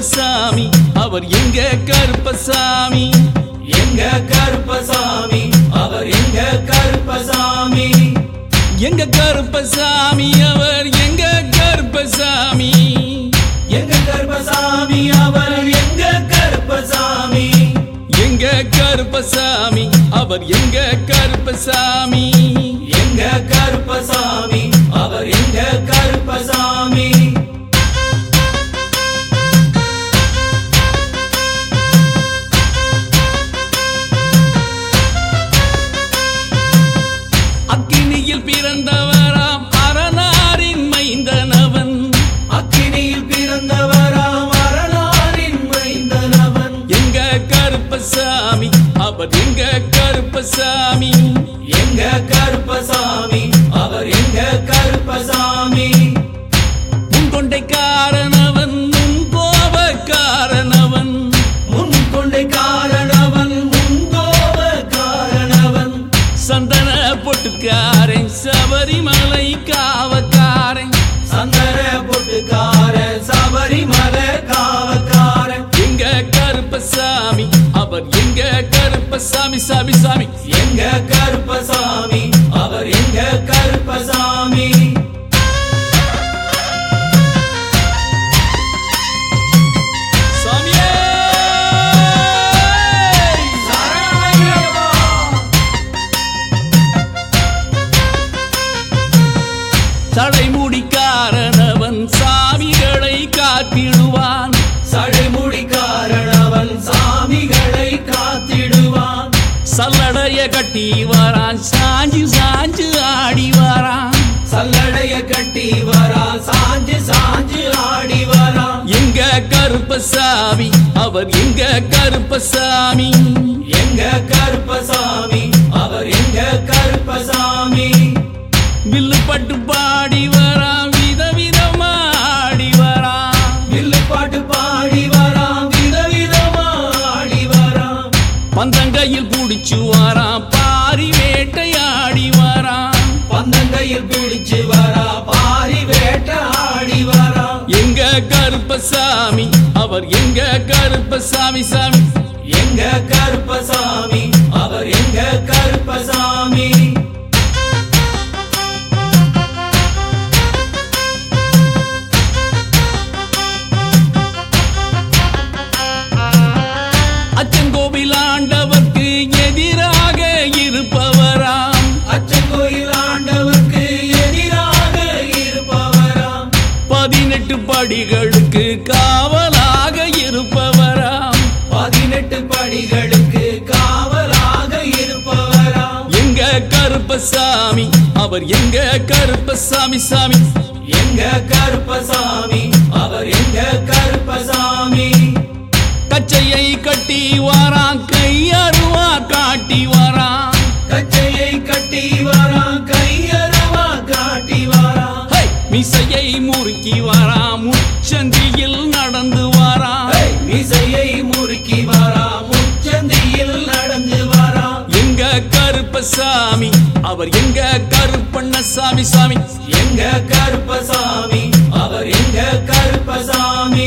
கருப்பசாமி அவர் எங்க கருப்பசாமி எங்க கருப்பசாமி அவர் எங்க கருப்பசாமி எங்க கருப்பசாமி அவர் எங்க கருப்பசாமி எங்க கருப்பசாமி அவர் எங்க கருப்பசாமி எங்க கருப்பசாமி அவர் எங்க கருப்பசாமி எங்க கருப்பசாமி அவர் எங்க கருப்பசாமி அக்கினியில் பிறந்தவராம் அரணாரின் மைந்தனவன் அக்கினியில் பிறந்தவராம் அரணாரின் மைந்தனவன் எங்க கருப்பசாமி அவர் எங்க கருப்பசாமி எங்க கருப்பசாமி அவர் எங்க கருப்பசாமி முன்கொண்டைக்காரனவன் முன் கோபக்காரனவன் முன் கொண்டை காரணவன் முன்கோப காரணவன் சந்தன பொட்டுக்காரன் சபரிமலை காவக்காரன் சந்தன பொட்டுக்கார சபரிமல காவக்காரன் எங்க கருப்பசாமி அவர் எங்க கருப்பசாமி சாமி சாமி எங்க கருப்பசாமி அவர் எங்க கருப்பசாமி சாமியே சரணமையப்பா. தலைமுடிக்காரனவன் சாமிகளை காத்திடுவான் சடைமுடி காரணவன் சாமிகளை காத்திடுவான் சல்லடைய கட்டி வரான் சாஞ்சு சாஞ்சு ஆடி வரான் சல்லடைய கட்டி வரா சாஞ்சு சாஞ்சு ஆடி வரா எங்க கருப்பசாமி அவர் எங்க கருப்பசாமி எங்க கருப்பசாமி அவர் எங்க கருப்பசாமி வில்லு பட்டு பாடி வரான் விதவிதமா ஆடி வரான் வில்லு பாட்டு பாடி வரா விதவிதமா ஆடி வரா பந்தங்கையில் புடிச்சு வரான் பாரி வேட்டையாடி வரான் பந்தங்கையில் பிடிச்சு வரா பாரி வேட்ட ஆடி வரா எங்க கருப்பசாமி அவர் எங்க கருப்பசாமி சாமி எங்க கருப்பசாமி அவர் எங்க கருப்பசாமி அச்சங்கோவில் ஆண்டவர்க்கு எதிராக இருப்பவராம் அச்சங்கோயில் ஆண்டவர்க்கு எதிராக இருப்பவராம் பதினெட்டு படிகளுக்கு காவலாக இருப்பவராம் பதினெட்டு படிகளுக்கு காவலாக இருப்பவராம் எங்க கருப்பசாமி அவர் எங்க கருப்பசாமி சாமி எங்க கருப்பசாமி அவர் எங்க கருப்பசாமி கச்சையை கட்டி வாரான் கையருவா காட்டி வாரான் கச்சையை கட்டி வரா கையரவா காட்டி வரா ஹை! மிசையை முறுக்கி வாரான் முச்சந்தியில் நடந்து வாரான் ஹை! மிசையை முறுக்கி வரா முச்சந்தியில் நடந்து வரா எங்க கருப்பசாமி அவர் எங்க கருப்பண்ணசாமி சாமி எங்க கருப்பசாமி அவர் எங்க கருப்பசாமி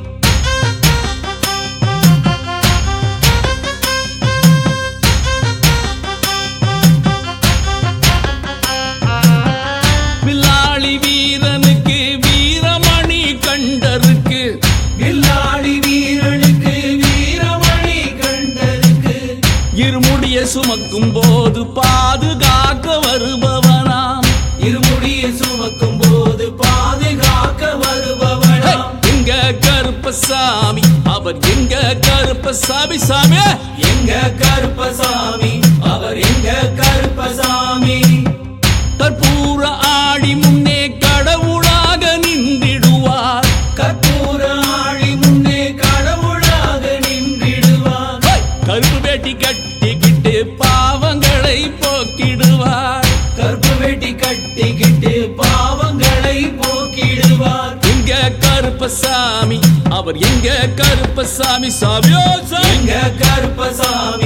வில்லாளி வீரனுக்கு வீரமணி கண்டருக்கு வில்லாளி வீரனுக்கு வீரமணி கண்டருக்கு இருமுடிய சுமக்கும் போது பாதுகாக்க வருபவனாம் இருமுடியை சுமக்கும் போது பாதுகாக்க ஹை! வருபவனாம் எங்க கருப்பசாமி அவர் எங்க கருப்பசாமி சாமி எங்க கருப்பசாமி அவர் எங்க கருப்பசாமி கற்பூர ஆடி முன்னே கடவுளாக நின்றிடுவார் கற்பூர ஆழி முன்னே கடவுளாக நின்றிடுவார் ஹை! கருப்பு வேட்டி கட்டிக்கிட்டு பாவங்களை போக்கிடுவார் கற்பு வெட்டி கட்டிக்கிட்டு பாவங்களை போக்கிடுவார் எங்க கருப்பசாமி அவர் எங்க கருப்பசாமி சாமியோ சாமி எங்க கருப்பசாமி